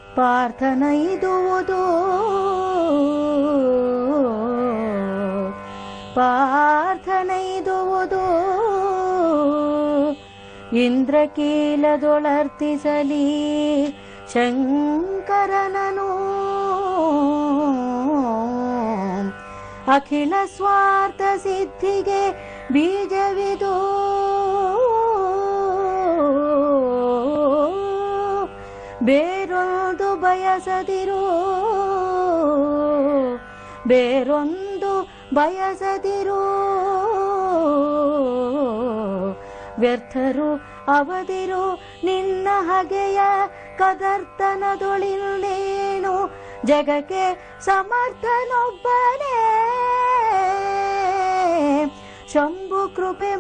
ಪಾರ್ಥನೈದುವುದು ಪಾರ್ಥನೈದುವುದು ಇಂದ್ರಕೀಲದೊಳರ್ತಿಸಲಿ ಶಂಕರನನು ಅಖಿಲ ಸ್ವಾರ್ಥ ಸಿದ್ಧಿಗೆ ಬೀಜವಿದು ಬೇರೊಂದು ಬಯಸದಿರು ಬೇರೊಂದು ಬಯಸದಿರು ವ್ಯರ್ಥರು ಅವದಿರು ನಿನ್ನ ಹಗೆಯ ಕದರ್ತನದೊಳಿಲ್ಲೇನು ಜಗಕ್ಕೆ ಸಮರ್ಥನೊಬ್ಬನೇ ಶಂಭು ಕೃಪೆ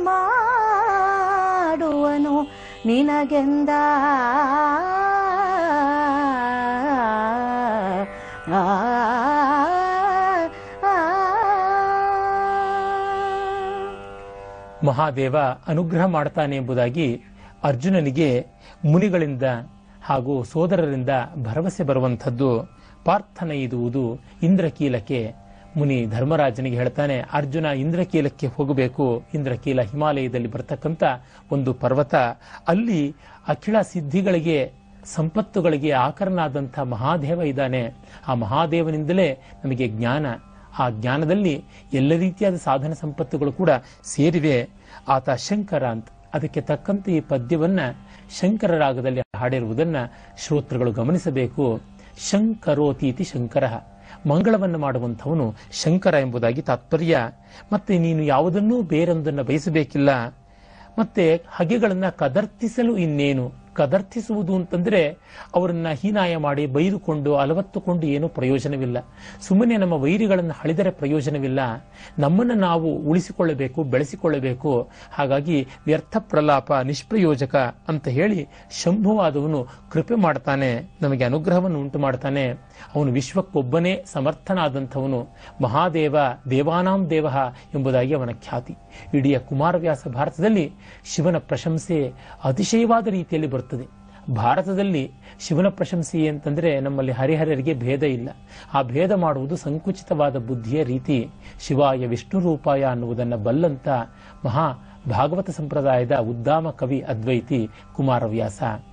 ಮಾಡುವನು ನಿನಗೆಂದ ಆ, ಆ, ಆ. ಮಹಾದೇವ ಅನುಗ್ರಹ ಮಾಡ್ತಾನೆ ಎಂಬುದಾಗಿ ಅರ್ಜುನನಿಗೆ ಮುನಿಗಳಿಂದ ಹಾಗೂ ಸೋದರರಿಂದ ಭರವಸೆ ಬರುವಂಥದ್ದು ಪಾರ್ಥನೈದುವುದು ಇಂದ್ರಕೀಲಕ್ಕೆ ಮುನಿ ಧರ್ಮರಾಜನಿಗೆ ಹೇಳ್ತಾನೆ ಅರ್ಜುನ ಇಂದ್ರಕೀಲಕ್ಕೆ ಹೋಗಬೇಕು ಇಂದ್ರಕೀಲ ಹಿಮಾಲಯದಲ್ಲಿ ಬರ್ತಕ್ಕಂಥ ಒಂದು ಪರ್ವತ ಅಲ್ಲಿ ಅಖಿಳ ಸಿದ್ಧಿಗಳಿಗೆ ಸಂಪತ್ತುಗಳಿಗೆ ಆಕರನಾದಂಥ ಮಹಾದೇವ ಇದ್ದಾನೆ ಆ ಮಹಾದೇವನಿಂದಲೇ ನಮಗೆ ಜ್ಞಾನ ಆ ಜ್ಞಾನದಲ್ಲಿ ಎಲ್ಲ ರೀತಿಯಾದ ಸಾಧನ ಸಂಪತ್ತುಗಳು ಕೂಡ ಸೇರಿವೆ ಆತ ಶಂಕರ ಅಂತ ಅದಕ್ಕೆ ತಕ್ಕಂತೆ ಈ ಪದ್ಯವನ್ನ ಶಂಕರ ರಾಗದಲ್ಲಿ ಹಾಡಿರುವುದನ್ನ ಶ್ರೋತೃಗಳು ಗಮನಿಸಬೇಕು ಶಂಕರೋತೀತಿ ಶಂಕರ ಮಂಗಳವನ್ನು ಮಾಡುವಂಥವನು ಶಂಕರ ಎಂಬುದಾಗಿ ತಾತ್ಪರ್ಯ ಮತ್ತೆ ನೀನು ಯಾವುದನ್ನೂ ಬೇರೊಂದನ್ನು ಬಯಸಬೇಕಿಲ್ಲ ಮತ್ತೆ ಹಗೆಗಳನ್ನ ಕದರ್ತಿಸಲು ಇನ್ನೇನು ಕದರ್ತಿಸುವುದು ಅಂತಂದ್ರೆ ಅವರನ್ನ ಹೀನಾಯ ಮಾಡಿ ಬೈದುಕೊಂಡು ಅಲವತ್ತುಕೊಂಡು ಏನೂ ಪ್ರಯೋಜನವಿಲ್ಲ ಸುಮ್ಮನೆ ನಮ್ಮ ವೈರಿಗಳನ್ನು ಹಳಿದರೆ ಪ್ರಯೋಜನವಿಲ್ಲ ನಮ್ಮನ್ನು ನಾವು ಉಳಿಸಿಕೊಳ್ಳಬೇಕು ಬೆಳೆಸಿಕೊಳ್ಳಬೇಕು ಹಾಗಾಗಿ ವ್ಯರ್ಥ ಪ್ರಲಾಪ ನಿಷ್ಪ್ರಯೋಜಕ ಅಂತ ಹೇಳಿ ಶಂಭುವಾದವನು ಕೃಪೆ ಮಾಡ್ತಾನೆ ನಮಗೆ ಅನುಗ್ರಹವನ್ನು ಉಂಟು ಮಾಡ್ತಾನೆ ಅವನು ವಿಶ್ವಕ್ಕೊಬ್ಬನೇ ಸಮರ್ಥನಾದಂಥವನು ಮಹಾದೇವ ದೇವಾನಾಂ ದೇವ ಎಂಬುದಾಗಿ ಅವನ ಖ್ಯಾತಿ ಇಡೀ ಕುಮಾರವ್ಯಾಸ ಭಾರತದಲ್ಲಿ ಶಿವನ ಪ್ರಶಂಸೆ ಅತಿಶಯವಾದ ರೀತಿಯಲ್ಲಿ ಬರುತ್ತದೆ ಭಾರತದಲ್ಲಿ ಶಿವನ ಪ್ರಶಂಸೆ ಅಂತಂದ್ರೆ ನಮ್ಮಲ್ಲಿ ಹರಿಹರರಿಗೆ ಭೇದ ಇಲ್ಲ ಆ ಭೇದ ಮಾಡುವುದು ಸಂಕುಚಿತವಾದ ಬುದ್ಧಿಯ ರೀತಿ ಶಿವಾಯ ವಿಷ್ಣು ರೂಪಾಯ ಅನ್ನುವುದನ್ನು ಬಲ್ಲಂತ ಮಹಾ ಭಾಗವತ ಸಂಪ್ರದಾಯದ ಉದ್ದಾಮ ಕವಿ ಅದ್ವೈತಿ ಕುಮಾರವ್ಯಾಸ